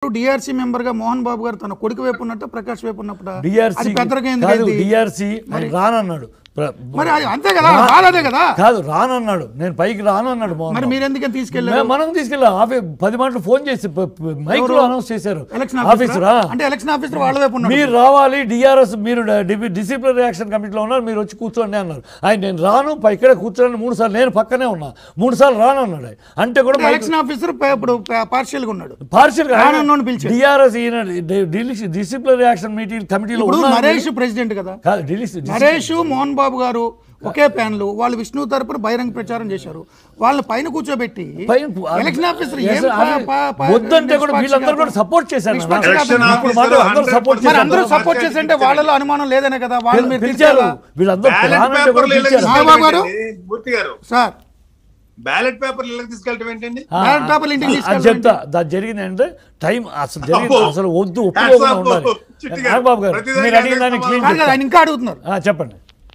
DRC member గా మోహన్ బాబు గారు తన కొడుకు వైపు ఉన్నట్టు ప్రకాష్ వైపు ఉన్నప్పుడు డిఆర్సీ అది పెద్దగా కాదు ఎందుకైంది డిఆర్సీ రానన్నాడు ప్ర- మరి అది అంతే కదా రాలేదే కదా కాదు రానన్నాడు నేను పైకి రానన్నాడు మోహన్ మరి బాబు. మీరు ఎందుకని తీసుకెళ్ళారు మే- మనం తీసుకెళ్ళాం ఆఫీ- పది మాటలు ఫోన్ చేసి ప- ప- మైక్ లో అనౌన్స్ చేశారు ఎలక్షన్ ఆఫీసర్ ఆఫీసర్ అంటే ఎలక్షన్ ఆఫీసర్ వాళ్ళ వైపు ఉన్నాడు మీరు రావాలి డిఆర్ఎస్ మీరు డిసిప్లిన్ రియాక్షన్ కమిటీలో ఉన్నారు మీరు వచ్చి కూర్చోండి అన్నారు ఆయన నేను రాను పై ఇక్కడే కూర్చోండి మూడు సార్లు నేను పక్కనే ఉన్నా మూడు సార్లు రాను అన్నాడు ఆయన. అంటే కూడా ఎలక్షన్ ఆఫీసర్ ప- ఇప్పుడు పార్షియల్ గా ఉన్నాడు పార్షియల్ రానన్నోడిని పిలిచాడు. డిఆర్ఎస్ ఈయన డిసిప్లిన్ రియాక్షన్ మీటింగ్ కమిటీలో ఇప్పుడు ఉన్నారు నరేష్ ప్రెసిడెంట్ కదా కాదు డిలిస్ నరేష్ మోహన్ బాబు గారు ఒకే ప్యాన్లు వాళ్ళు విష్ణు తరపున బహిరంగ ప్రచారం చేశారు వాళ్ళని పైన కూర్చోబెట్టి పైన ఎలక్షన్ ఆఫీసర్ Yes, ఏం sir, పా- అది పా- పా- వద్దంటే కూడా నిష్పక్షపాతం- వీళ్ళందరూ కూడా సపోర్ట్ చేశారు నాన్న. నిష్పక్షపాతం. ఇప్పుడు మాట అందరూ సపోర్ట్ మరి అందరూ చేశారు సపోర్ట్ చేస్తుంటే వాళ్ళలో అనుమానం లేదనే కదా వాళ్ళు మీరు పిలిచారు పిలిచారా? వీళ్ళందరూ బ్యాలెట్ రానంటే కూడా పేపర్లు ఇళ్ళకి పిలిచారు నాగబాబు గారు? తీసుకెళ్ళటం మూర్తి గారు సార్ బ్యాలెట్ పేపర్లు ఇళ్ళకి తీసుకెళ్ళటం ఏంటండి ఆ, బ్యాలెట్ పేపర్లు ఇంటికి అది తీసుకెళ్ళండి. చెప్తా దాని జరిగింది అంటే టైం అసలు జరిగింది అబ్బో. అసలు వద్దు Hats ఒప్పుకోకుండా off. ఉండాలి చిట్టి గారు. నాగబాబు గారు ప్రతిదానికి మీరు అడిగిన దాన్ని క్లీన్ కాదు కదా, ఆయన ఇంకా అడుగుతున్నారు చెప్పండి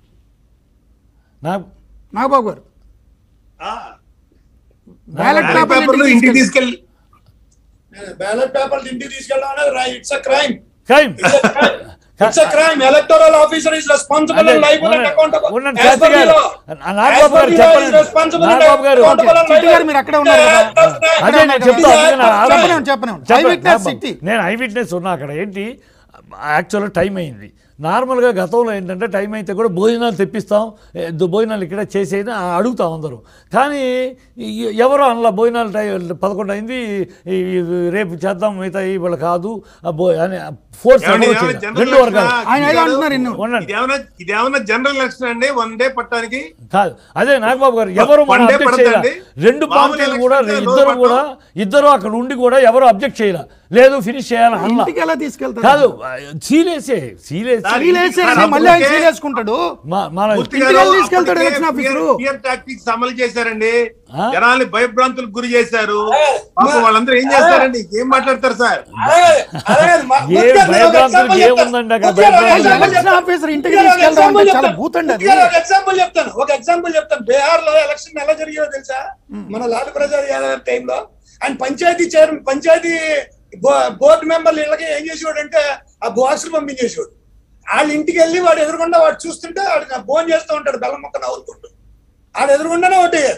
నాకు నాగబాబు గారు ఆ, బ్యాలెట్ బ్యాలెట్ పేపర్లు పేపర్లు ఇంటికి ఇంటికి తీసుకెళ్ళి తీసుకెళ్ళి బ్యాలెట్ పేపర్లు ఇంటికి తీసుకెళ్ళడం అనేది it's a crime time it's a crime electoral officer is responsible అదే, అండ్ లైబుల్ అండ్ ఉండండి, అకౌంటబుల్ ఉండండి, శాస్త్రి గారు. ఆ నాగబాబు గారు చెప్పండి. నాగబాబు గారు, చిట్టి గారు మీరు అక్కడే ఉన్నారు కదా? అదే నేను చెప్తా అందుకే నా ఆలోచన. చెప్పనివ్వండి, చెప్పనివ్వండి. చెప్పండి, ఐ విట్నెస్ నాగబాబు. సిట్టి. నేను ఐ విట్నెస్ ఉన్నా అక్కడ ఏంటి యాక్చువల్గా టైం అయింది నార్మల్గా గతంలో ఏంటంటే టైం అయితే కూడా భోజనాలు తెప్పిస్తాం ఏ, దు- భోజనాలు ఇక్కడ చేసేది ఆ, అడుగుతాం అందరూ కానీ ఈ- ఎవరో అందులో భోజనాలు టై పదకొండు అయింది ఈ- ఈ రేపు చేద్దాం మిగతా ఇవాళ కాదు ఆ భో అని ఫోర్స్ ఏమండి, ఏమైనా రెండు జనరల్ వర్గాలు ఎలక్షన్ ఆయన ఏదో అంటున్నారు ఇన్ను ఉండండి ఇదేమన్నా ఇదేమన్నా జనరల్ ఎలక్షన్ అండి వన్ డే పట్టడానికి కాదు అదే నాగబాబు గారు ఎవరు మనం వన్ డే అబ్జెక్ట్ పడదండి. చేయాలి రెండు మామూలు పార్టీలు కూడా ఎలక్షన్ ఇద్దరు రోజు కూడా ఇద్దరు అక్కడ ఉండి కూడా ఎవరు అబ్జెక్ట్ చేయాల లేదు ఫినిష్ చేయాలి అన్న ఇంటికి ఎలా తీసుకెళ్తారు కాదు సీలేసే సీలేసి సీల్ వేసారని మళ్ళీ ఆయన సీల్ వేసుకుంటాడు మా- మన మూర్తి ఇంటికి గారు వెళ్ళి తీసుకెళ్తాడు అప్పటికే election officer. Fear- fear tactics అమలు చేశారండి ఆ? జనాల్ని భయభ్రాంతులకు గురి చేశారు పాపం వాళ్ళందరూ ఏం చేస్తారండి ఏం మాట్లాడతారు సార్ ఏ భయభ్రాంతులకు ఏముందండి అక్కడ భయభ్రాంతులు? ఎలక్షన్ ఆఫీసర్ ఇంటికి తీసుకెళ్ళడం అంటే చాలా భూతండి అది ఒక ఎగ్జాంపుల్ చెప్తాను ఒక ఎగ్జాంపుల్ చెప్తాను బీహార్ లో ఎలక్షన్ ఎలా జరిగిందో తెలుసా మన లాలూ ప్రసాద్ యాదవ్ టైంలో ఆయన పంచాయతీ చైర్ పంచాయతీ బో- బోర్డు మెంబర్లు ఇళ్ళకి ఏం చేసేవాడు అంటే ఆ బాక్స్ పంపించేసేవాడు వాళ్ళ ఇంటికి వెళ్ళి వాడు ఎదురుకుండా వాడు చూస్తుంటే వాడు భోజనం చేస్తూ ఉంటాడు బెల్లం మొక్క నవ్వుకుంటూ ఆడు ఎదురుకుండానే ఓటేయాలి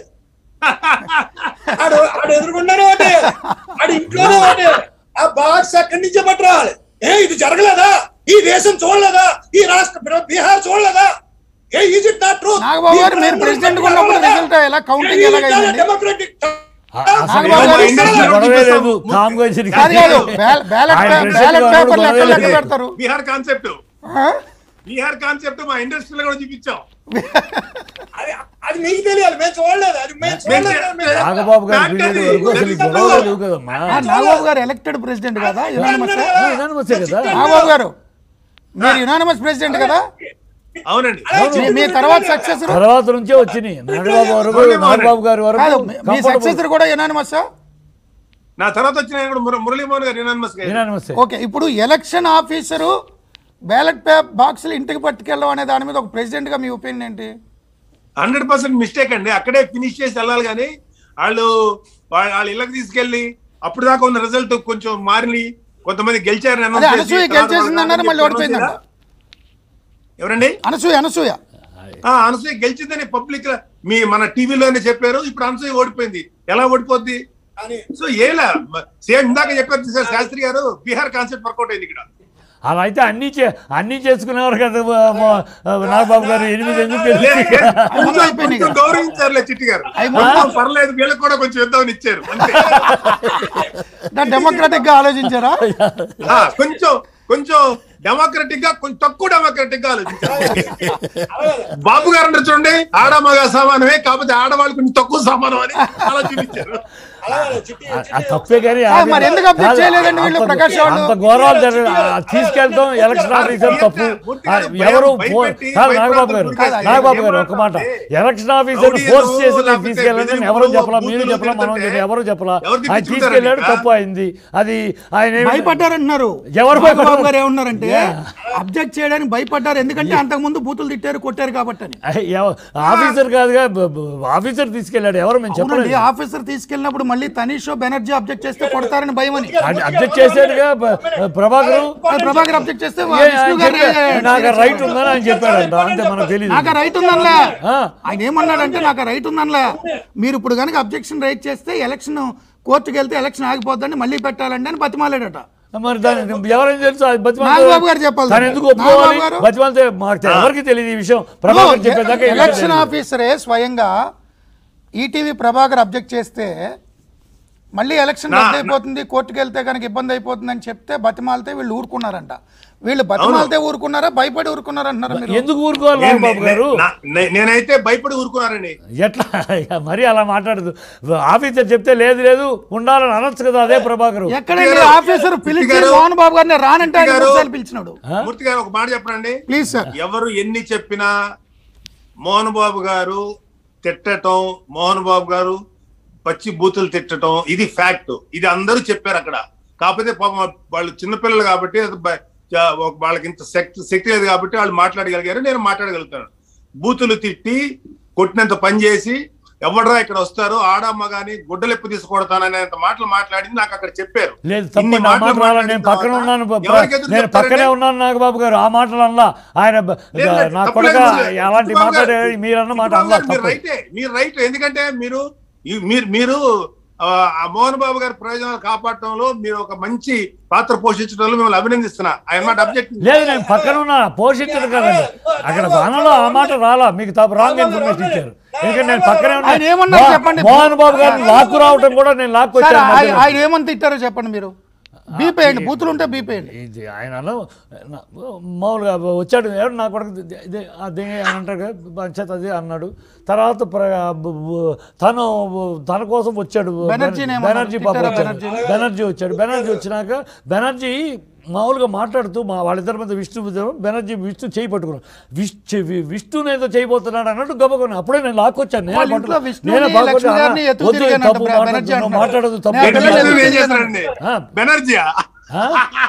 ఆడు ఆడు ఎదురుకుండానే ఓటేయాలి ఆడు ఇంట్లోనే ఓటేయాలి ఆ బాక్స్ అక్కడి నుంచే పట్టురావాలి ఏ ఇది జరగలేదా ఈ దేశం చూడలేదా ఈ రాష్ట్ర బీహార్ చూడలేదా ఏ is it not true Nagababu garu మీరు ప్రెసిడెంట్ ఉన్నప్పుడు రిజల్ట్ ఎలా కౌంటింగ్ ఎలా అయిందండి డెమోక్రటిక్ ఆ- అసలు నాగబాబు గారు ఏమో ఇండస్ట్రీ గొడవే చూపిస్తాం. లేదు కామ్గా జరిగింది. కాదు కాదు బ్యాల- బ్యాలెట్ ఆయన పే- ప్రెసిడెంట్ బ్యాలెట్ కావాలి, పేపర్లు గొడవే ఎక్కడ లెక్క లేదు. పెడతారు బీహార్ కాన్సెప్ట్ ఆ? బీహార్ కాన్సెప్ట్ మా ఇండస్ట్రీలో కూడా చూపించాం అది అది మీకు తెలియాలి మేము చూడలేదు అది మేము చూడలేదు మేము- నాగబాబు గారు Fact పీరియడ్ అది. వరకు అసలు ఈ గొడవ లేవు కదమ్మా ఆ, నాగబాబు గారు ఎలక్టెడ్ ప్రెసిడెంట్ కదా యునానిమస్ యునానిమస్ కదా నాగబాబు గారు మీరు యునానిమస్ ప్రెసిడెంట్ కదా అవునండి మీ- మీ తర్వాత సక్సెసర్ తర్వాత నుంచే వచ్చినాయి నాగబాబు వరకు నాగబాబు గారి వరకు కాదు మీ- మీ comfortable. సక్సెసర్ కూడా యునానిమస్ నా తర్వాత వచ్చిన ఆయన కూడా ముర- మురళీమోహన్ గారు యునానిమస్ గారు Unanimous ఏ. ఓకే ఇప్పుడు ఎలక్షన్ ఆఫీసరు బ్యాలెట్ పేపర్ బాక్సులు ఇంటికి పట్టుకెళ్ళడం అనే దాని మీద ఒక ప్రెసిడెంట్ గా మీ ఒపీనియన్ ఏంటి హండ్రెడ్ పర్సెంట్ మిస్టేక్ అండి అక్కడే ఫినిష్ చేసి వెళ్ళాలి కానీ వాళ్ళు వాళ్ళ వాళ్ళ ఇళ్ళకి తీసుకెళ్లి అప్పుడు దాకా ఉన్న రిజల్ట్ కొంచెం మారి కొంతమంది గెలిచారని అదే announce చేసి అనసూయ తర్వాత గెలిచేసింది అన్నారు వాళ్ళకి మళ్ళీ announce ఓడిపోయిందంట చేశారా? ఎవరండి అనసూయ అనసూయ ఆ అనసూయ గెలిచిందని పబ్లిక్ మీ మన టీవీలోనే చెప్పారు ఇప్పుడు అనసూయ ఓడిపోయింది ఎలా ఓడిపోద్ది అని సో ఏలా సేమ్ ఇందాక చెప్పారు చూసారు శాస్త్రి గారు బీహార్ కాన్సెప్ట్ వర్కౌట్ అయింది ఇక్కడ అలా అయితే అన్ని చే అన్ని చేసుకునేవారు కదా మా- మా- నాగబాబు గారు ఎనిమిది ఎందుకు లేదు, తెలియదు? లేదు. కొంచెం- అయిపోయినాయి కొంచెం గౌరవించారులే చిట్టి గారు అవి కొంచెం పర్లేదు వీళ్ళకి కూడా కొంచెం యుద్ధం ఇచ్చారు అంతే డెమోక్రాటిక్ గా ఆలోచించారా ఆ, కొంచెం కొంచెం డెమోక్రటిక్ గా కొంచెం తక్కువ డెమోక్రటిక్ గా ఆలోచించారు బాబు గారు అంటారు చూడండి ఆడ మగ సమానమే కాకపోతే ఆడవాళ్ళు కొంచెం తక్కువ సమానం అని అలా చూపించారు అలాగే చిట్టి ఆ- ఆ తప్పే కానీ ఆ, మరి ఎందుకు అప్డేట్ కాదు, చేయలేదండి వీళ్ళు అంత- ప్రకాష్ వాళ్ళు? అంత ఘోరాలు జరిగి తీసుకెళ్తాం ఎలక్షన్ ఆఫీసర్ తప్పు ఆ, ఎవరు ఫో- కాదు నాగబాబు గారు నాగబాబు గారు ఒక మాట ఎలక్షన్ ఆఫీసర్ ఫోర్స్ చేసి నేను తీసుకెళ్ళాలని ఎవరు చెప్పలా మీరు చెప్పలా మనం చెప్పలా, ఎవరు చెప్పలా ఆయన తీసుకెళ్ళాడు తప్పు అయింది అది ఆయన ఏమి- భయపడ్డారంటున్నారు ఎవరు భయపడ్డారు? బాబు గారు ఏమన్నారంటే అబ్జెక్ట్ చేయడానికి భయపడ్డారు ఎందుకంటే అంతకు ముందు బూతులు తిట్టారు కొట్టారు కాబట్టి అని అయ్య, ఎవ- ఆఫీసర్ కాదుగా బ- బ- ఆఫీసర్ తీసుకెళ్ళాడు ఎవరు మేము అవునండి చెప్పలేదు ఆఫీసర్ తీసుకెళ్ళినప్పుడు మళ్ళీ మళ్ళీ తనీష్ బెనర్జీ అబ్జెక్ట్ చేస్తే కొడతారని భయం అని అది అబ్జెక్ట్ చేశాడుగా ప- ప్రభాకర్ ఆ ప్రభాకర్ అబ్జెక్ట్ చేస్తే ఏ, విష్ణు ఆయన గారు చెప్పాడు, నాకు రైట్ ఉందని ఆయన చెప్పాడంట అంతే మనకు తెలియదు నాకు రైట్ ఉందనలే ఆ. ఆయన ఏమన్నాడంటే నాకు రైట్ ఉందనలే మీరు ఇప్పుడు కనుక అబ్జెక్షన్ రైట్ చేస్తే ఎలక్షన్ కోర్టుకి వెళ్తే ఎలక్షన్ ఆగిపోద్దని మళ్ళీ పెట్టాలండి అని బతిమాలాడట మరి దాని ఎవరైనా తెలుసు అది బతిమాలితే- నాగబాబు గారు చెప్పాలి. తను ఎందుకు ఒప్పుకోవాలి నాగబాబు గారు? బతిమాలితే మాకు తె- ఎవరికి తెలియదు ఈ విషయం ప్రభాకర్ చెప్పేదాకా ఎవరికీ ఎలక్షన్ తెలియదు. ఆఫీసరే స్వయంగా ఈటీవీ ప్రభాకర్ అబ్జెక్ట్ చేస్తే మళ్ళీ ఎలక్షన్ నా- రద్దు అయిపోతుంది కోర్టుకు వెళ్తే కనుక ఇబ్బంది అయిపోతుంది అని చెప్తే బతిమాలితే వీళ్ళు ఊరుకున్నారంట వీళ్ళు బతిమాలితే ఊరుకున్నారా భయపడి ఊరుకున్నారంటున్నారా మీరు ఎందుకు ఊరుకోవాలి నేను- నాగబాబు గారు నా- నే- నేనైతే భయపడి ఊరుకున్నానండి ఎట్లా ఇక మరీ అలా మాట్లాడదు ఆఫీసర్ చెప్తే లేదు లేదు ఉండాలని అనొచ్చు కదా అదే ప్రభాకర్ ఎక్కడండి గారు, ఆఫీసర్ పిలిచి గారు, మోహన్ బాబు గారిని రానంటే ఆయన గారు, మూడుసార్లు పిలిచినాడు మూర్తి గారు ఒక మాట చెప్పండి ప్లీజ్ సార్ ఎవరు ఎన్ని చెప్పినా మోహన్ బాబు గారు తిట్టటం మోహన్ బాబు గారు పచ్చి బూతులు తిట్టటం ఇది ఫ్యాక్ట్ ఇది అందరూ చెప్పారు అక్కడ కాకపోతే పాపం వాళ్ళు చిన్నపిల్లలు కాబట్టి అది బ- చ- ఒక- వాళ్ళకి ఇంత శక్తి శక్తి లేదు కాబట్టి వాళ్ళు మాట్లాడగలిగారు నేను మాట్లాడగలుగుతాను బూతులు తిట్టి కొట్టినంత పని చేసి ఎవడరా ఇక్కడ వస్తారు ఆడమ్మ గాని గుడ్డలెప్పు తీసుకొడతాననేంత మాటలు మాట్లాడింది నాకు అక్కడ చెప్పారు లేదు ఇన్ని తప్పండి ఆ మాటలు మాట రాలా నేను మాట్లాడిన పక్కన తర్వాత ఉన్నాను బ- ఎవరికి ఎదురు నేను పక్కనే చెప్తారండి? ఉన్నాను నాగబాబు గారు ఆ మాటలు అనలా ఆయన బ- లేదు, లేదు, నా తప్పులేదు, కొడుక లేదు. అలాంటి చిట్టుబాబు గారు, మాట్లాడే మీరన్న మాట చిట్టుబాబు అనలా గారు, మీరు తప్పు రైటే మీరు రైట్ ఎందుకంటే మీరు ఈ- మీరు మీరు ఆ, ఆ మోహన్ బాబు గారి ప్రయోజనాలు కాపాడటంలో మీరు ఒక మంచి పాత్ర పోషించడంలో మిమ్మల్ని అభినందిస్తున్నా ఆయన మాట అబ్జెక్ట్ లేదు నేను పక్కన ఉన్నా పోషించడం కదండి అక్కడ వానలో ఆ మాట రాలా మీకు తప్పు రాంగ్ ఇన్ఫర్మేషన్ ఇచ్చారు ఎందుకంటే నేను పక్కనే ఉన్నా ఆయన ఏమన్నారు మో- చెప్పండి. మోహన్ బాబు గారిని లాక్కు రావటం కూడా నేను లాక్కు సార్ వచ్చాను ఆయన మధ్యలో. ఆయన ఏమని తిట్టారో చెప్పండి మీరు బీప్ వేయండి బూతులు ఉంటే బీప్ వేయండి ఇది ఆయన అన్న- నా- మామూలుగా వచ్చాడు ఎవరు నా కొడుకు ఇది- ఇది అదే అని అంటారు కదా పంచాయత్ అది అన్నాడు తర్వాత ప్ర- బ- బ- తను తన కోసం వచ్చాడు బెనర్జీని ఏమన్నారు? బెనర్జీ పాప తిట్టారా వచ్చాడు బెనర్జీని? బెనర్జీ వచ్చాడు బెనర్జీ వచ్చినాక బెనర్జీ మామూలుగా మాట్లాడుతూ మా వాళ్ళిద్దరి మధ్య విష్ణు బెనర్జీ విష్ణు చేయి పట్టుకున్నాడు విష్ణు విష్ణుని ఏదో చేయబోతున్నాడు అన్నట్టు గబకొని అప్పుడే నేను లాక్కొచ్చాను నేనే వాళ్ళ ఇంట్లో పట్టుకున్నా. విష్ణుని, నేనే పట్టుకున్నా. లక్ష్మి గారిని ఎత్తుకు వద్దు, తిరిగానంట తప్పు బెనర్జీ మాట్లాడుతున్నావు, అంటున్నాడు. మాట్లాడదు తప్పు నేను ఎక్కడ మాట్లాడదు. లేదు. ఏం చేస్తారండి ఆ. బెనర్జీయా ఆ?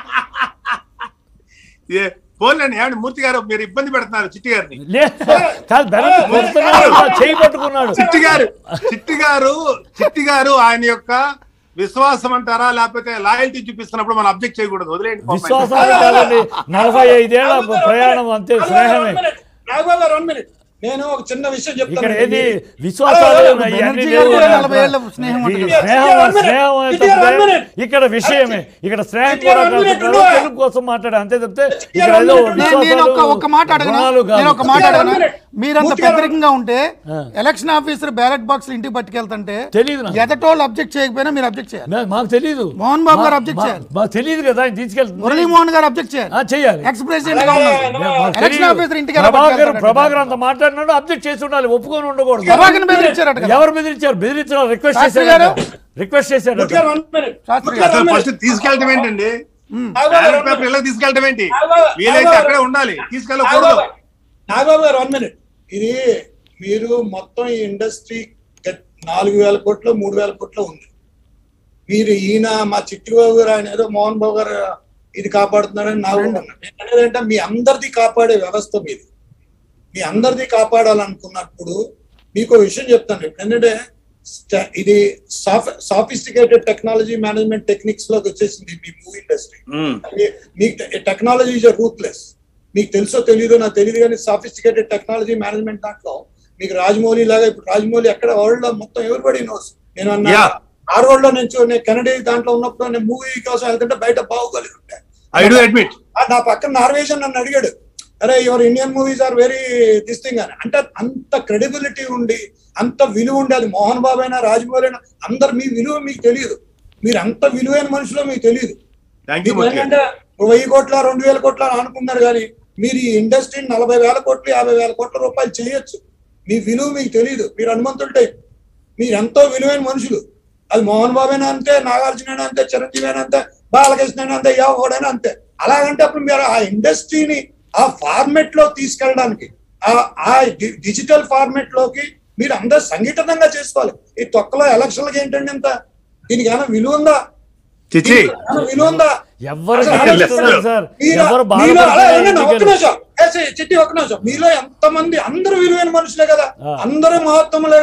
ఏ పోలేండి ఏమండి మూర్తి గారు మీరు ఇబ్బంది పెడుతున్నారు చిట్టి గారిని లే కాదు బెనర్జీ కొడుతున్నాడు చేయి పట్టుకున్నాడు చిట్టి గారు చిట్టి గారు చిట్టి గారు ఆయన యొక్క విశ్వాసం అంటారా లేకపోతే లాయల్టీ చూపిస్తున్నప్పుడు మనం అబ్జెక్ట్ చేయకూడదు వదిలేండి పాపం ఆయన. విశ్వాసాలు కాదండి నలభై ఐదేళ్ల ప్రయాణం అంతే స్నేహమే నాగబాబు గారు వన్ మినిట్ నేను ఒక చిన్న విషయం ఇక్కడ చెప్తాను ఏది విశ్వాసాలు ఇవన్నీ బెనర్జీ లేవు. గారు కూడా నలభై ఏళ్ళ స్నేహం ఉంటుంది కదా. స్నేహం స్నేహం One minute. తప్పితే One minute. ఇక్కడ విషయమే ఇక్కడ స్నేహం One కూడా minute. కాదు. One minute. తెలుగు కోసం మాట్లాడే అంతే తప్పితే ఇక్కడ One ఏదో minute. నేను నేను ఒక విశ్వాసాలు, ఒక మాట అడగనా గుణాలు కాదు. నేను ఒక మాట One అడగనా minute. మీరంత పూర్తిగా పెద్దరికంగా ఉంటే ఎలక్షన్ ఆఫీసర్ బ్యాలెట్ బాక్స్ ఇంటికి పట్టుకెళ్తుంటే తెలీదు నాకు. ఎదటోళ్ళు అబ్జెక్ట్ చేయకపోయినా మీరు అబ్జెక్ట్ చేయాలి మే- మాకు తెలియదు మోహన్ బాబు గారు మా- object మా- చేయాలి. మాకు తెలియదు కదా ఆయన తీసుకెళ్తుంది మురళీమోహన్ గారు అబ్జెక్ట్ చేయాలి ఆ, చెయ్యాలి ఎక్స్ ప్రెసిడెంట్ గా ఉన్నారు మాకు ఎలక్షన్ తెలియదు. ఆఫీసర్ ఇంటికి ఎలా ప్రభాకర్ పట్టుకెళ్తాడంట? ప్రభాకర్ అంత మాట్లాడినాడు అబ్జెక్ట్ చేసి ఉండాలి ఒప్పుకొని ఉండకూడదు ప్రభాకర్ బెదిరించారట కదా ఎవరు బెదిరించారు బెదిరించారు రిక్వెస్ట్ శాస్త్రి చేశారు గారు? రిక్వెస్ట్ చేశాడు మూర్తి గారు వన్ మినిట్ శాస్త్రి మూర్తి గారు అసలు one ఫస్ట్ minute. తీసుకెళ్ళటం ఏంటండి నాగబాబు గారు బ్యాలెట్ one పేపర్ minute. ఇలా తీసుకెళ్ళటం ఏంటి నాగబాబు- వీలైతే నాగబాబు- అక్కడే ఉండాలి తీసుకెళ్ళకూడదు నాగబాబు నాగబాబు గారు వన్ మినిట్ ఇది మీరు మొత్తం ఈ ఇండస్ట్రీ నాలుగు వేల కోట్లు మూడు వేల కోట్లు ఉంది మీరు ఈయన మా చిట్టిబాబు గారు ఆయన ఏదో మోహన్ బాబు గారు ఇది కాపాడుతున్నారని నాకు కూడా అన్నారు. నేను అనేది ఏంటంటే మీ అందరిది కాపాడే వ్యవస్థ మీది మీ అందరిది కాపాడాలనుకున్నప్పుడు మీకు ఒక విషయం చెప్తాను ఇప్పుడు ఏంటంటే స్ట- ఇది సాఫిస్టికేటెడ్ టెక్నాలజీ మేనేజ్మెంట్ టెక్నిక్స్ లోకి వచ్చేసింది మీ మూవీ ఇండస్ట్రీ ఉమ్. మీ- మీకు టెక్నాలజీ ఇస్ రూత్లెస్ మీకు తెలుసో తెలియదో నాకు తెలియదు కానీ సాఫిస్టికేటెడ్ టెక్నాలజీ మేనేజ్మెంట్ దాంట్లో మీకు రాజమౌళి లాగా ఇప్పుడు రాజమౌళి ఎక్కడ వరల్డ్ లో మొత్తం ఎవరిబడి నోస్ నేను అన్నా Yeah. ఆ రోడ్ లో నేను చూ- నేను కెనడీ దాంట్లో ఉన్నప్పుడు నేను మూవీ కోసం వెళ్తుంటే బయట బాహుబలి ఉంటాయి ఐ డూ అడ్మిట్ ఆ నా పక్కన నార్వేజన్ నన్ను అడిగాడు అరే your Indian movies are very this thing అని అంటే అంత క్రెడిబిలిటీ ఉండి అంత విలువ ఉండి అది మోహన్ బాబు అయినా రాజమౌళి అయినా అందరు మీ విలువ మీకు తెలియదు మీరు అంత విలువైన మనుషులో మీకు తెలియదు థ్యాంక్ యూ మీకు మూర్తి గారు ఏంటంటే వెయ్యి కోట్ల రెండు వేల కోట్ల అని అనుకుంటున్నారు కానీ మీరు ఈ ఇండస్ట్రీని నలభై వేల కోట్లు యాభై వేల కోట్ల రూపాయలు చేయొచ్చు మీ విలువ మీకు తెలియదు మీరు హనుమంతుడు టైప్ మీరు ఎంతో విలువైన మనుషులు అది మోహన్ బాబు అయినా అంతే నాగార్జున అయినా అంతే చిరంజీవి అయినా అంతే బాలకృష్ణ అయినా అంతే ఎవడైనా అంతే అలాగంటే అప్పుడు మీరు ఆ ఇండస్ట్రీని ఆ ఫార్మెట్ లో తీసుకెళ్ళడానికి ఆ ఆ డిజిటల్ ఫార్మెట్ లోకి మీరు అందరు సంఘటితంగా చేసుకోవాలి ఈ తొక్కలో ఎలక్షన్లకి ఏంటండి ఇంత దీనికి ఏమైనా విలువ ఉందా చిచి దీనికి ఏమైనా విలువ ఉందా ఎవరికి అసలు తెలుస్తుంది సార్ మీలో- ఎవరు మీలో అలా ఏమన్నా ఒక్క బాధపడుతున్నారు నిమిషం. ఏ చి- చిట్టి ఒక్క నిమిషం మీలో ఎంతమంది అందరూ విలువైన మనుషులే కదా ఆ. అందరూ మహత్తములే కదా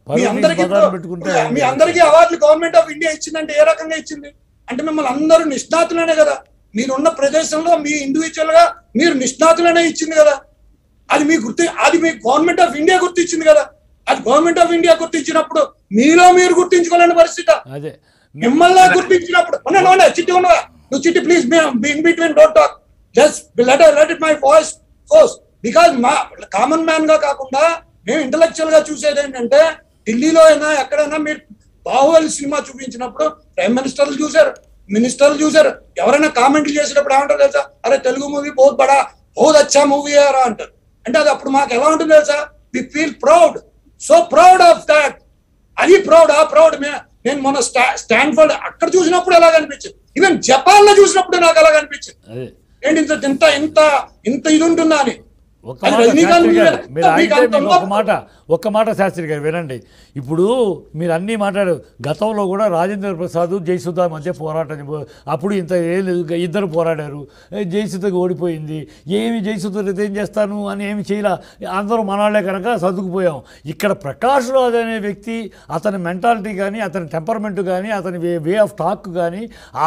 పరువు తీసి అందరికీ బజారు ఇప్పుడు- పెట్టుకుంటే ఇప్పుడు మీ అందరికీ అవార్డులు గవర్నమెంట్ ఆఫ్ ఇండియా ఇచ్చిందంటే ఏ రకంగా ఇచ్చింది అంటే మిమ్మల్ని అందరూ నిష్ణాతులనే కదా మీరున్న ప్రదేశంలో మీ ఇండివిజువల్ గా మీరు నిష్ణాతులనే ఇచ్చింది కదా అది మీ గుర్తి అది మీ గవర్నమెంట్ ఆఫ్ ఇండియా గుర్తించింది కదా అది గవర్నమెంట్ ఆఫ్ ఇండియా గుర్తించినప్పుడు మీలో మీరు గుర్తించుకోలేని పరిస్థితి అదే మిమ్మల్ని గుర్తించినప్పుడు ఉన్నా ఉన్నా చిట్టి ఉన్నవా నువ్వు Chitti please in between don't talk just let let it my voice force because మా కామన్ మ్యాన్ గా కాకుండా మేము ఇంటలెక్చువల్ గా చూసేది ఏంటంటే ఢిల్లీలో అయినా ఎక్కడైనా మీరు బాహుబలి సినిమా చూపించినప్పుడు ప్రైమ్ మినిస్టర్లు చూశారు మినిస్టర్లు చూశారు ఎవరైనా కామెంట్లు చేసేటప్పుడు ఏమంటారు తెలుసా అరే తెలుగు మూవీ బహుత్ బడా బహుత్ అచ్చా మూవీ రా అంటారు అంటే అది అప్పుడు మాకు ఎలా ఉంటుంది తెలుసా we feel proud so proud of that అది ప్రౌడ్ ఆ ప్రౌడ్ నేను మొన్న స్టా స్టాన్ఫర్డ్ అక్కడ చూసినప్పుడు ఎలాగ అనిపించింది ఈవెన్ జపాన్ లో చూసినప్పుడు నాకు అలాగ అనిపించింది అదే ఏంటి ఇంత ఇంత ఇంత ఇంత ఇది ఉంటుందా అని ఒక్క అది మాట రజనీకాంత్ శాస్త్రి గారు, మీద మీరు మీకు అయితే అంత మీకు ఒక ఉందా? మాట ఒక్క మాట శాస్త్రి గారు వినండి ఇప్పుడు మీరు అన్నీ మాట్లాడారు గతంలో కూడా రాజేంద్ర ప్రసాద్ జయసుధ మధ్య పోరాటం జరుగు- అప్పుడు ఇంత ఏం లేదు ఇక ఇద్దరు పోరాడారు ఏ, జయసుధకి ఓడిపోయింది ఏమి జయసుధ ఏం చేస్తాను అని ఏమి చేయలే అందరూ మనవాళ్ళే కనుక సర్దుకుపోయాం ఇక్కడ ప్రకాష్ రాజ్ అనే వ్యక్తి అతని మెంటాలిటీ కానీ అతని టెంపర్మెంట్ కానీ అతని వే వే ఆఫ్ టాక్ కానీ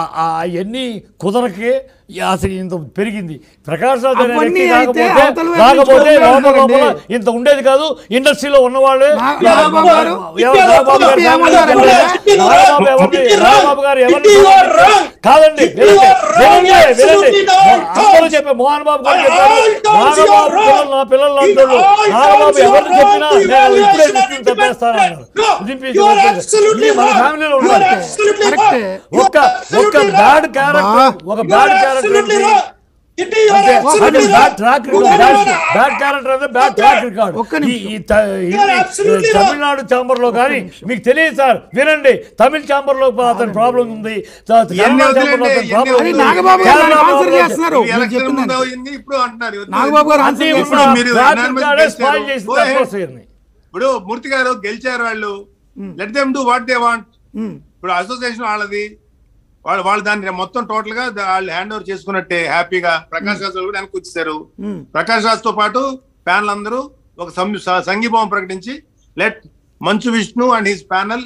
అవన్నీ కుదరకే అసలు ఇంత పెరిగింది ప్రకాష్ రాజ్ అనే అవన్నీ వ్యక్తి అయితే రాకపోతే అవతల వైపు రాకపోతే నుంచి లోపల లోపల కొనుక్కోవాలండి. ఇంత ఉండేది కాదు ఇండస్ట్రీలో ఉన్నవాళ్ళే నా- యా- నాగబాబు గారు, ఎవరు నాగబాబు గారు ఇప్పుడు ఏమన్నారంటే, నాగబాబు ఎవరిని- It is wrong. నాగబాబు గారు ఎవరిని It is wrong. కాదండి It is వినండి, wrong. వినండి, Absolutely వినండి. not. అందరూ చెప్పే మోహన్ బాబు గారు I చెప్పారు all told you Nagababu wrong. పిల్లలు నా పిల్లలు It అంటారు all నాగబాబు told you ఎవరిని wrong. చెప్పినా You నేను are ఇప్పుడే rational విష్ణుని చంపేస్తాను అన్నారు No. దింపి You are చంపేశారు. absolutely ఇది మన wrong. ఫ్యామిలీలో You are ఉన్నది absolutely Correct. wrong. You ఒక్క are ఒక్క absolutely బ్యాడ్ wrong. క్యారెక్టర్ ఒక You bad are character absolutely wrong. Kitty, you are అంటే absolutely అది wrong. Bad track You record are bad wrong. Bad character అంటే bad track record ఒక్క ఈ నిమిషం. ఈ త- Hindi absolutely wrong. Tamil Nadu chamber లో కానీ మీకు తెలియదు సార్ వినండి తమిళ ఛాంబర్ లో అతని ప్రాబ్లం ఉంది త- ఎన్ని కన్నడ వదిలేండి, ఛాంబర్ లో అతని ఎన్ని ప్రాబ్లం అది ఉంది. నాగబాబు గారు కేరళ ఆన్సర్ ప్రాబ్లం చేస్తున్నారు ఈ మీరు ఎలక్షన్ చెప్పింది ముందు ఇన్ని ఇప్పుడు అంటున్నారు నాగబాబు గారు అన్ని ఆన్సర్ ఇప్పుడు చేస్తున్నారు మీరు ట్రాక్ unanimous రికార్డే చేశారు. స్పాయిల్ చేసింది Go ahead. atmosphere ని. ఇప్పుడు మూర్తి గారు గెలిచారు వాళ్ళు let them do what they want um. ఇప్పుడు అసోసియేషన్ వాళ్ళది వాళ్ళు వాళ్ళు దాన్ని మొత్తం టోటల్ గా దా- వాళ్ళు హ్యాండ్ ఓవర్ చేసుకున్నట్టే హ్యాపీగా ప్రకాష్ రాజ్ వాళ్ళు కూడా వెనక్కి వచ్చేసారు ఉమ్. ప్రకాష్ రాజ్ తో పాటు ప్యానల్ అందరూ ఒక సం- స- సంఘీభావం ప్రకటించి let Manchu Vishnu and his panel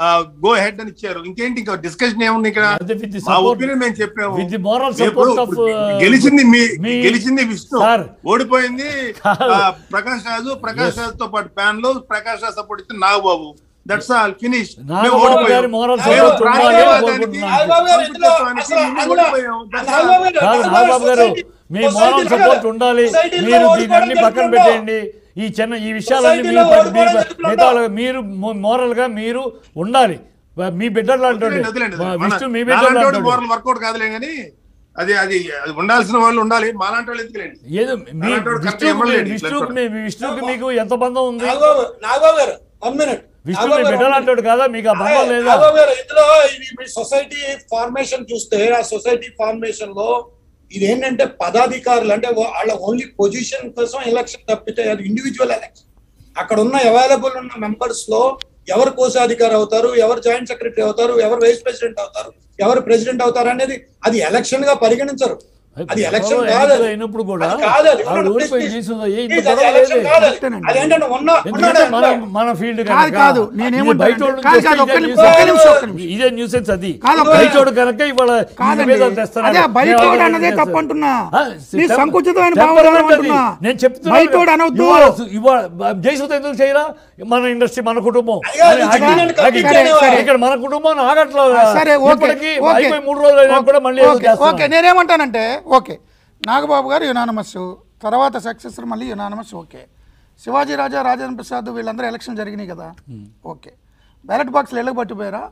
go head అని ఇచ్చారు ఇంకేంటి ఇంకా డిస్కషన్ ఏముంది ఇక్కడ అదే with the మా support- ఒపీనియన్ మేము చెప్పాము with the moral ఇప్పుడు- support of, ఇప్పుడు uh, గెలిచింది మీ మీ- గెలిచింది విష్ణు సార్. ఓడిపోయింది కాదు. ఆ, ప్రకాష్ రాజు ప్రకాష్ రాజు తో పాటు ప్యాన్ లో ప్రకాష్ రాజు సపోర్ట్ ఇస్తే Nagababu that's all finish Nagababu garu moral support ఉండాలి కోరుకుంటున్నాను. నాగబాబు గారు ఇందులో అసలు అందులో నాగబాబు గారు కాదు అసలు నాగబాబు గారు సొసైటీ- మీ సొసైటీలో మోరల్ సపోర్ట్ ఉండాలి సొసైటీలో మీరు దీన్ని ఓడిపోవడం అన్ని పక్కన జరుగుతుందో? పెట్టేయండి ఈ చిన్న ఈ విషయాలన్నీ సొసైటీలో మీరు ప- ఓడిపోవడం మీరు జరుగుతుందో? మిగతా వాళ్ళ- మీరు మోరల్ గా మీరు ఉండాలి మీ బిడ్డలు అంటాడు విష్ణు మీ బిడ్డలు అంటాడు వర్కౌట్ కాదులే కానీ అది అది అది ఉండాల్సిన వాళ్ళు ఉండాలి మాలాంటి వాళ్ళు ఎందుకులేండి ఏదో మీ అలాంటి వాడు కరెక్ట్ విష్ణుకి ఎమ్మెల్యే మీ- విష్ణుకి మీ- మీ విష్ణుకి మీకు ఎంత బంధం ఉంది నాగబాబు నాగబాబు గారు వన్ మినిట్ విష్ణు మీ బిడ్డలు అంటాడు కదా మీకు ఆ బంధం లేదా నాగబాబు గారు ఇందులో ఇది సొసైటీ ఫార్మేషన్ చూస్తే ఆ సొసైటీ ఫార్మేషన్ లో ఇది ఏంటంటే పదాధికారులు అంటే వా- వాళ్ళ ఓన్లీ పొజిషన్ కోసం ఎలక్షన్ తప్పితే అది ఇండివిజువల్ ఎలక్షన్ అక్కడ ఉన్న అవైలబుల్ ఉన్న మెంబర్స్ లో ఎవరు కోశాధికారి అవుతారు ఎవరు జాయింట్ సెక్రటరీ అవుతారు ఎవరు వైస్ ప్రెసిడెంట్ అవుతారు ఎవరు ప్రెసిడెంట్ అవుతారు అనేది అది ఎలక్షన్ గా పరిగణించరు అది ఎలక్షన్ ఎవరో కాదు ఎన్నికలు అది. అయినప్పుడు కూడా అది కాదు అది. ఆవిడ Please, ఓడిపోయి please. చేసిందో ఏ ఇంత Please, అది గొడవ ఎలక్షన్ లేదే. కాదు అది. కరెక్టేనండి. అదేంటంటే ఉన్న ఎందుకంటే మన ఉన్నాడు మన ఫీల్డ్ కాదు, కాదు. నేనేమంటానంటే- బయట వాళ్ళు కాదు, చేస్తే కాదు, ఒక్క ఇదే నిమిషం, nuisance. ఒక్క నిమిషం, ఒక్క నిమిషం. ఇదే న్యూసెన్స్ అది కాదు, ఒక్క బయటోడు కనుక ఇవాళ ఈ కాదండి నివేదనలు తెస్తున్నాడు. అదే బయట నేను వాడు అలా అన్నదే చేస్తాను. తప్పంటున్నా ఆ, నీ టెంప- సంకుచితమైన టెంపరమెంట్ భావన అది. అంటున్నా నేను చెప్తున్నా బయటోడు అనొద్దు ఇవాళ ఇవాళ జయసుధ ఎందుకు చేయరా మన ఇండస్ట్రీ మన కుటుంబం అయ్యో, అని ఇది ఆగి- చికెన్ ఆగి- కత్తికి సరే, సరే. ఇక్కడ మన కుటుంబం ఆగట్లా సరే ఓకే ఇప్పటికీ ఓకే అయిపోయి మూడు రోజులు అయినా కూడా మళ్ళీ ఏదో ఓకే, చేస్తున్నారు. ఓకే నేనేమంటానంటే ఓకే నాగబాబు గారు యునానమస్ తర్వాత సక్సెసర్ మళ్ళీ యునానమస్ ఓకే శివాజీ రాజా రాజేంద్ర ప్రసాద్ వీళ్ళందరూ ఎలక్షన్ జరిగినాయి కదా ఓకే బ్యాలెట్ బాక్స్లు ఎళ్ళకి పట్టిపోయారా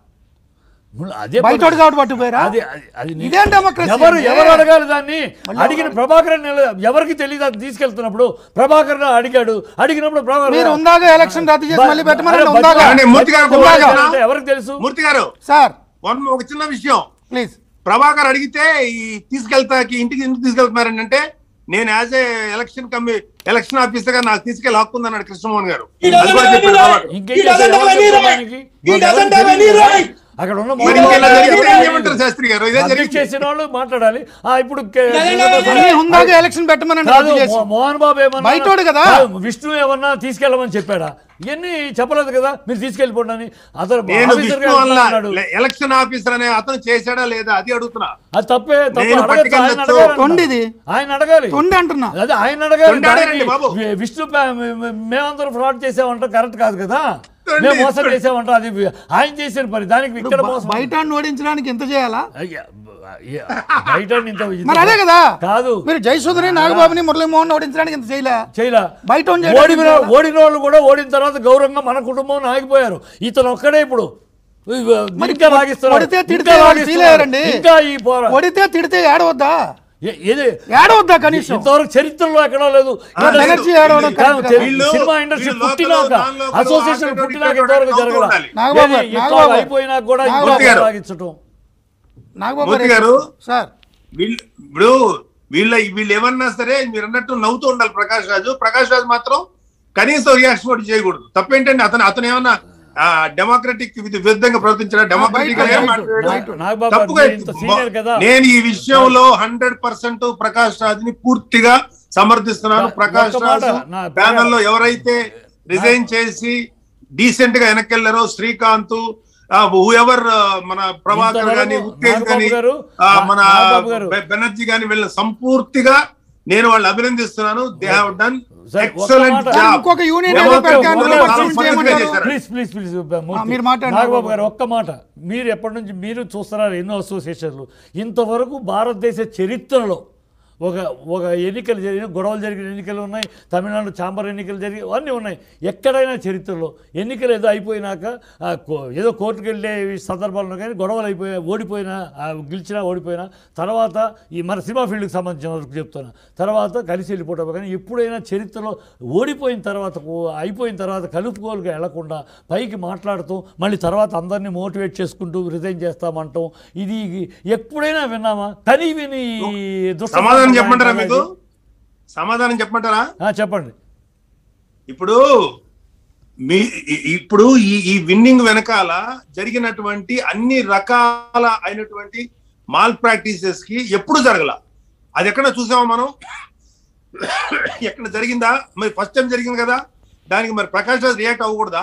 అదే బయటోడు కాబట్టి పట్టిపోయారా అది అది- అది నీ- ఇదేం డెమోక్రసీ ఎవరు అంటే? ఎవరు అడగాలి దాన్ని అడిగిన ప్రభాకర్ ఎవరికి తెలియదు అది తీసుకెళ్తున్నప్పుడు ప్రభాకర్ అడిగాడు అడిగినప్పుడు ప్రభాకర్ మీరు ఉందాక ఎలక్షన్ రద్దు చేసి బ- మళ్ళీ పెట్టమని అరే, ఉందాక బడ్జెట్ ఏమండి, మూర్తి గారు బడ్జెట్ ఉందాక? అంటే ఎవరికి తెలుసు మూర్తి గారు సార్ వన్ ఒక చిన్న విషయం ప్లీజ్ ప్రభాకర్ అడిగితే ఈ తీసుకెళ్తాకి ఇంటికి ఎందుకు తీసుకెళ్తున్నారని అంటే నేను యాజ్ ఏ ఎలక్షన్ కమి ఎలక్షన్ ఆఫీసర్ గా నాకు తీసుకెళ్ళి హక్కు ఉందన్నాడు కృష్ణమోహన్ గారు He అది doesn't కూడా have any చెప్పాడు right. ప్రభాకర్. ఇంకేం He doesn't చేస్తాడు? have any ఎవరు right. చెప్పడానికి? He doesn't have any right. అక్కడ ఉన్న మరి ఇంకా ఇలా జరిగితే ఏం మోహన్ చేయమంటారు శాస్త్రి గారు ఇదే సబ్మిట్ జరిగింది చేసిన వాళ్ళు మాట్లాడాలి ఆ, ఇప్పుడు కే- అన్ని హుందాగా ఎలక్షన్ పెట్టమని కాదు రద్దు చేసి మో- మోహన్ బాబు ఏమన్నా బయటోడు కదా. కాదు, విష్ణు ఏమన్నా తీసుకెళ్ళమని చెప్పాడా ఇవన్నీ చెప్పలేదు కదా మీరు తీసుకెళ్ళిపోండి అని అతను నేను ఆఫీసర్ విష్ణు వల్ల అన్నాడు ఎలక్షన్ ఆఫీసర్ అనే అతను చేశాడా లేదా అది అడుగుతున్నా అది తప్పే తప్పు నేను అడగచ్చు పట్టుకెళ్ళొచ్చు. ఆయన అడగాలి అన్న. తొండిది. ఆయన అడగాలి తొండి అంటున్నా అదే ఆయన అడగాలి తొండి అడగండి దానికి బాబు. వి- విష్ణు ప- మే- మే- మేమందరం ఫ్రాడ్ చేసామంటే కరెక్ట్ కాదు కదా తొండి, మేము మోసం తొండి. చేసామంటే అది ఆయన చేసిన పని దానికి ఇక్కడ మోసం బయట ఓడించడానికి ఎంత చేయాలా అయ్యా, అయ్యా, బయట ఇంత మరి అదే కదా కాదు మీరు జయసూదరి నాగబాబుని మురళీమోహన్ ఓడించడానికి ఎంత చేయలే చేయలా బయట ఉన్న చేయడానికి ఓడిన ఎంత చేయాలా? ఓడిన వాళ్ళు కూడా ఓడిన తర్వాత గౌరవంగా మన కుటుంబం ఆగిపోయారు ఇతను ఒక్కడే ఇప్పుడు మరి ఇంకా లాగిస్తున్నాడు. కొడితే తిడితే ఇంకా వాళ్ళు లాగిస్తున్నాడు. ఫీల్ అయ్యారండి. ఇంకా ఈ పోరా కొడితే తిడితే ఏడవద్దా ఏ- ఏది ఏడవద్దా కనీసం ఇంతవరకు చరిత్రలో ఎక్కడా లేదు ఆ, ఏదో- ఎనర్జీ ఆడవడం కాదు, కరెక్ట్ తె- కాదు. వీళ్ళు- సినిమా ఇండస్ట్రీ వీళ్ళు పుట్టినాక local, non local, association automatic పుట్టినాక ఆటోమేటిక్ ఇంతవరకు అవుతూ జరగల ఉండాలి. నాగబాబు, ఏది ఇట్లా నాగబాబు. అయిపోయినా కూడా ఇంకా నాగబాబు గారు. లాగించటం నాగబాబు మూర్తి గారు. సార్ వీళ్ళు ఇప్పుడు వీళ్ళ వీళ్ళు ఏమన్నా సరే మీరు అన్నట్టు నవ్వుతూ ఉండాలి ప్రకాష్ రాజు ప్రకాష్ రాజు మాత్రం కనీసం రియాక్షన్ కూడా చేయకూడదు తప్పేంటండి అతను అతను ఏమన్నా డెమోక్రటిక్ విరుద్ధంగా ప్రవర్తించిన డెమోక్రటిక్ బయట, ఏం బయట, మాట్లాడాడు? బయట. నాగబాబు తప్పుగా గారు ఇంత సీనియర్ కదా నేను ఈ విషయంలో హండ్రెడ్ పర్సెంట్ ప్రకాష్ రాజ్ని పూర్తిగా సమర్థిస్తున్నాను నా- ప్రకాష్ ఒక్క మాట, రాజు నా ప్యానల్ లో ఎవరైతే రిజైన్ చేసి డీసెంట్ గా వెనకెళ్లారో శ్రీకాంత్ ఎవర్ మన ప్రభాకర్ ఇంతవరకు గాని ఉత్తేజ్ నాగబాబు గాని గారు, ఆ, మన నాగబాబు గారు. బె- బెనర్జీ గాని వీళ్ళని సంపూర్తిగా నేను వాళ్ళు అభినందిస్తున్నాను దే హావ్ డన్ సరే, ఒక్క ఎక్సలెంట్ మాట. జాబ్ ఇంకొక యూనియన్ ఒక్క- ఏదో ఒక్క- పెట్టాను, ఒక్క- రెండు ఒక్క- పర్సెంట్ ఒక్క- చేయమంటారు. చేశారు. ప్లీజ్ ప్లీజ్ ప్లీజ్ మీరు మాట్లాడండి, నాగబాబు నాగబాబు గారు ఒక్క మాట మీరు ఎప్పటి నుంచి మీరు చూస్తున్నారు ఎన్నో అసోసియేషన్లు ఇంతవరకు భారతదేశ చరిత్రలో ఒక ఒక ఎన్నికలు జరిగిన గొడవలు జరిగిన ఎన్నికలు ఉన్నాయి తమిళనాడు ఛాంబర్ ఎన్నికలు జరిగి అన్నీ ఉన్నాయి ఎక్కడైనా చరిత్రలో ఎన్నికలు ఏదో అయిపోయినాక ఆ, కో- ఏదో కోర్టుకు వెళ్ళే సందర్భాల్లో కానీ గొడవలు అయిపోయా ఓడిపోయినా ఆ, గెలిచినా ఓడిపోయినా తర్వాత ఈ మన సినిమా ఫీల్డ్కి సంబంధించిన వరకు చెప్తున్నా తర్వాత కలిసి వెళ్ళిపోవడం కానీ ఎప్పుడైనా చరిత్రలో ఓడిపోయిన తర్వాత ఓ- అయిపోయిన తర్వాత కలుపుకోలుగా వెళ్లకుండా పైకి మాట్లాడుతూ మళ్ళీ తర్వాత అందరినీ మోటివేట్ చేసుకుంటూ రిజైన్ చేస్తామంటాం ఇది ఎప్పుడైనా విన్నామా కనీ విని దుష్ట సమాధానం చెప్పమంటారా సంప్రదాయం మీకు సమాధానం చెప్పమంటారా ఆ, చెప్పండి ఇప్పుడు మీ ఇ- ఇప్పుడు ఈ ఈ విన్నింగ్ వెనకాల జరిగినటువంటి అన్ని రకాల అయినటువంటి మాల్ ప్రాక్టీసెస్ కి ఎప్పుడు జరగల అది ఎక్కడ చూసామా మనం ఎక్కడ జరిగిందా మరి ఫస్ట్ టైం జరిగింది కదా దానికి మరి ప్రకాష్ రాజ్ రియాక్ట్ అవ్వకూడదా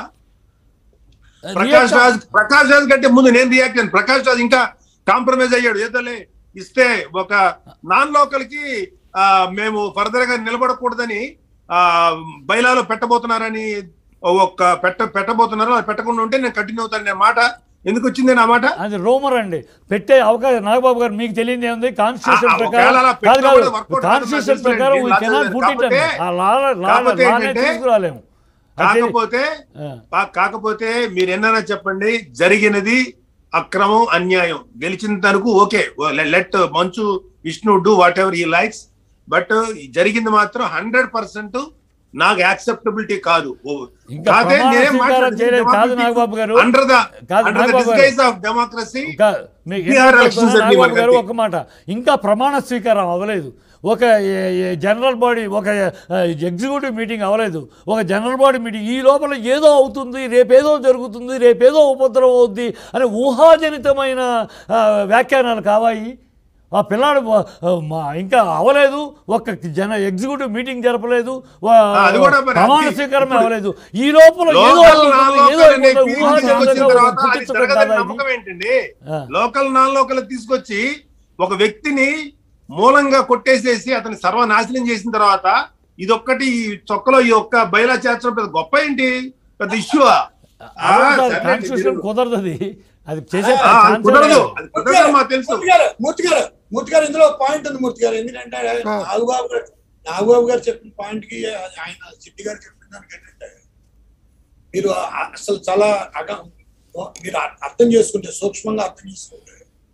ప్రకాష్ రాజ్ ప్రకాష్ రాజ్ కంటే ముందు నేను రియాక్ట్ అయ్యాను ప్రకాష్ రాజ్ ఇంకా కాంప్రమైజ్ అయ్యాడు ఏదోలే ఇస్తే ఒక నాన్ లోకల్ కి ఆ, మేము ఫర్దర్ గా నిలబడకూడదని ఆ బైలాలో పెట్టబోతున్నారని ఒక పెట్ట పెట్టబోతున్నారు అది పెట్టకుండా ఉంటే నేను కంటిన్యూ అవుతాను అనే మాట ఎందుకు వచ్చింది నా మాట అది రోమర్ అండి పెట్టే అవకాశం నాగబాబు గారు మీకు తెలియదు ఏముంది కాన్స్టిట్యూషన్ ఆ, ప్రకారం ఒకవేళ అలా కాదు పెట్టినా కాదు కూడా workout కాదు, కాన్స్టిట్యూషన్ నాకు ప్రకారం తెలుసులేండి. వీ కెనాట్ పుట్ ఇట్ కాకపోతే- ఆ లా లా కాకపోతే లానే ఏంటంటే- తీసుకురాలేము అది తెలి- కాకపోతే ఆ. కా- కాకపోతే మీరు ఎన్నైనా చెప్పండి జరిగినది అక్రమం అన్యాయం గెలిచిన తరకు okay let Manchu Vishnu do whatever he likes but జరిగింది మాత్రం హండ్రెడ్ పర్సెంట్ నాకు యాక్సెప్టబిలిటీ కాదు ఇంకా ప్రమాణ స్వీకారం చేయలేదు. కాదు నాగబాబు గారు. అండర్ ద కాదు under the Nagababu garu. Disguise of democracy ఇంకా మీకు బీహార్ ఎందుకు ఎలక్షన్స్ చెప్తున్నా అన్ని నాగబాబు గారు మనకి. ఒక మాట ఇంకా ప్రమాణ స్వీకారం అవ్వలేదు ఒక ఏ- ఏ జనరల్ బాడీ ఒక ఆ, ఎగ్జిక్యూటివ్ మీటింగ్ అవ్వలేదు ఒక జనరల్ బాడీ మీటింగ్ ఈ లోపల ఏదో అవుతుంది రేపేదో జరుగుతుంది రేపేదో ఉపద్రవం అవుద్ది అనే ఊహాజనితమైన ఆ, వ్యాఖ్యానాలు కావాయి ఆ పిల్లాడు ఆ, మా- ఇంకా అవ్వలేదు ఒక జన ఎగ్జిక్యూటివ్ మీటింగ్ జరపలేదు వా- ఆ, అది కూడా మరి ప్రమాణ అది- స్వీకారమే అవ్వలేదు ఈ లోపల ఏదో లోకల్ అవుతుంది, నాన్ ఏదో లోకల్ అనే అయిపోతుంది, ఫీలింగ్ తీసుకొచ్చిన ఊహాజనితంగా తర్వాత అది పుట్టించడం జరగదని కాదా ఇది? నమ్మకం ఏంటండి ఆ. లోకల్ నాన్ లోకల్ తీసుకొచ్చి ఒక వ్యక్తిని మూలంగా కొట్టేసేసి అతని సర్వనాశనం చేసిన తర్వాత ఇదొక్కటి ఈ చొక్కలో ఈ ఒక్క బయలా చేర్చడం పెద్ద గొప్ప ఏంటి పెద్ద ఇష్యూ కాన్స్టిట్యూషన్ కుదరదు అది అది చేసే అది కుదరదు ఛాన్సే అది కుదరదు మాకు తెలుసు మూర్తి గారు మూర్తి గారు మూర్తి గారు ఇందులో పాయింట్ ఉంది మూర్తి గారు ఎందుకంటే నాగబాబు గారు నాగబాబు గారు చెప్పిన పాయింట్ కి ఆయన సిట్టి గారు చెప్పిన దానికి ఏంటంటే మీరు ఆ- అసలు చాలా అగ- మీరు అ- అర్థం చేసుకుంటే సూక్ష్మంగా అర్థం చేసుకుంటే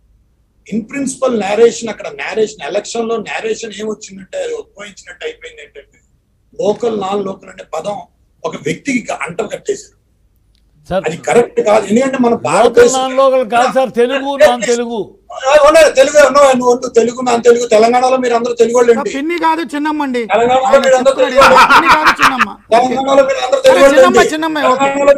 ఇన్ ప్రిన్సిపల్ నేరేషన్ అక్కడ నేరేషన్ ఎలక్షన్ లో నేరేషన్ ఏమొచ్చిందంటే అది ఉద్భవించినట్టు అయిపోయింది ఏంటంటే లోకల్ నాన్ లోకల్ అనే పదం ఒక వ్యక్తికి అంట కట్టేశారు సార్ అది కరెక్ట్ కాదు ఎందుకంటే మన లోకల్ భారతదేశం నాన్ లోకల్ కాదు సార్ తెలుగు నాన్ తెలుగు ఆ, ఉన్నాయి. తెలుగు నువ్వు నువ్వు ఉండు. తెలుగు నా తెలుగు తెలంగాణలో మీరు అందరూ తెలుగు వాళ్ళు ఏంటి పిన్ని కాదు చిన్నమ్మండి తెలంగాణలో ఆయన మీరు అందరూ చెప్తున్నాడు తెలుగు పిన్ని కాదు చిన్నమ్మ తెలంగాణలో మీరు అందరూ సరే, తెలుగు వాళ్ళు చిన్నమ్మ, ఏంటి? చిన్నమ్మ, ఓకే. తెలంగాణలో మీరు-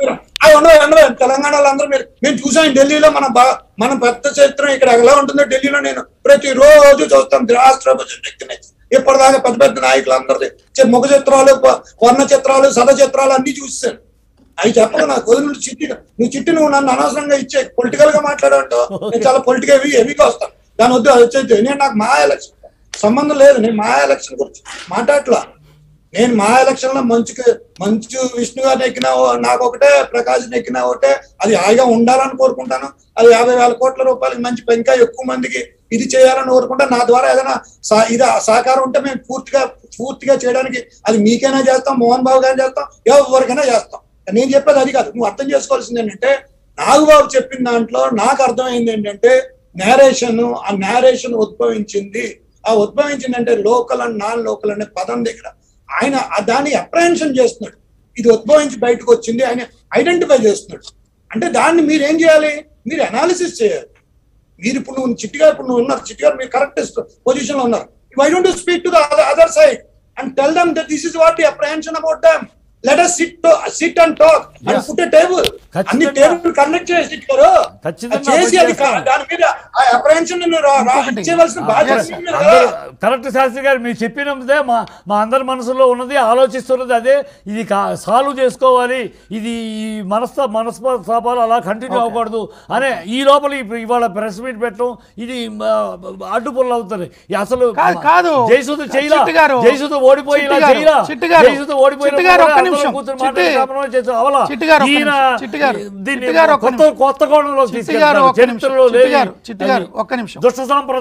అవి ఉండవు ఉండవు తెలంగాణలో అందరూ మీరు మేము చూసాం ఢిల్లీలో మన బా- మన పెద్ద చిత్రం ఇక్కడ ఎలా ఉంటుందో ఢిల్లీలో నేను ప్రతి రోజు చూస్తాం రాష్ట్ర వ్యక్తిని ఇప్పటిదాకా పెద్ద పెద్ద నాయకులు అందరిది చి- ముఖ చిత్రాలు ప- వర్ణ చిత్రాలు సద చిత్రాలు అన్ని చూస్తాను అవి చెప్పక నాకు వదిలి చిట్టి నువ్వు చిట్టి నువ్వు నన్ను అనవసరంగా ఇచ్చే పొలిటికల్ గా మాట్లాడంటూ నేను చాలా పొలిటికల్ హెవీ హెవీగా వస్తాను దాని వద్దు అది వచ్చేది నేను నాకు మా ఎలక్షన్ సంబంధం లేదు నేను మా ఎలక్షన్ గురించి మాట్లాడట్లా నేను మా ఎలక్షన్ లో మంచుకి మంచు విష్ణు గారిని ఎక్కినా ఓ- నాకు ఒకటే ప్రకాష్ ఎక్కినా ఒకటే అది హాయిగా ఉండాలని కోరుకుంటాను అది యాభై వేల కోట్ల రూపాయలకి మంచి ఇంకా ఎక్కువ మందికి ఇది చేయాలని కోరుకుంటా నా ద్వారా ఏదైనా సా- ఇది సహకారం ఉంటే మేము పూర్తిగా పూర్తిగా చేయడానికి అది మీకైనా చేస్తాం మోహన్ బాబు గారిని చేస్తాం ఎవరికైనా చేస్తాం నేను చెప్పేది అది కాదు నువ్వు అర్థం చేసుకోవాల్సింది ఏంటంటే నాగబాబు చెప్పిన దాంట్లో నాకు అర్థమైంది ఏంటంటే నేరేషన్ ఆ నేరేషన్ ఉద్భవించింది ఆ ఉద్భవించింది అంటే లోకల్ అండ్ నాన్ లోకల్ అనే పదం దగ్గర ఆయన ఆ దాన్ని అప్రహెన్షన్ చేస్తున్నాడు ఇది ఉద్భవించి బయటకు వచ్చింది ఆయన ఐడెంటిఫై చేస్తున్నాడు అంటే దాన్ని మీరు ఏం చేయాలి మీరు అనాలిసిస్ చేయాలి మీరు ఇప్పుడు నువ్వు చిట్టిగా ఇప్పుడు నువ్వు ఉన్నారు చిట్టిగా మీరు కరెక్ట్ పొజిషన్ లో ఉన్నారు why don't speak to the other side and tell them that this is what the apprehension about them let us sit sit and talk and Yes. Put a table అన్ని ఖచ్చితంగా. Table connect చేసి ఇచ్చారు ఖచ్చితంగా అది చేసి అది చేస్తాం. దాని మీద ఆ అప్రహెన్షన్ ఇంకొకటి. ఇచ్చేవలసిన బాధ్యత Yes. మీ మీద కదా. అందరూ కరెక్ట్ శాస్త్రి గారు మీరు చెప్పినదే మా మా అందరి మనసులో ఉన్నది ఆలోచిస్తున్నది అదే ఇది సాల్వ్ చేసుకోవాలి ఇది ఈ మనస్తా మనస్తాపాలు అలా కంటిన్యూ అవ్వకూడదు అనే ఈ లోపల ఇప్పుడు ఇవాళ ప్రెస్ మీట్ పెట్టడం ఇది అడ్డుపుల్లు అవుతుంది ఈ అసలు కాదు, కాదు. జయసుధ చేయలా చిట్టి గారు, జయసుధ ఓడిపోయి ఇలా చిట్టి గారు, చేయలా చిట్టి గారు, జయసుధ ఓడిపోయిన చిట్టి గారు, ఒక్క అందరూ నిమిషం. కూర్చొని చిట్టి- మాట్లాడి కాపురం చేసి అవలా చిట్టి గారు, ఒక్క ఈయన నిమిషం. చిట్టి గారు, దీన్ని చిట్టి గారు, ఒక్క కొత్త నిమిషం. కొత్త కోణంలో చిట్టి గారు, తీసుకెళ్తారు ఒక్క నిమిషం. చరిత్రలో చిట్టి లేని గారు, చిట్టి గారు, ఒక్క నిమిషం. దుష్ట సాంప్రదాయం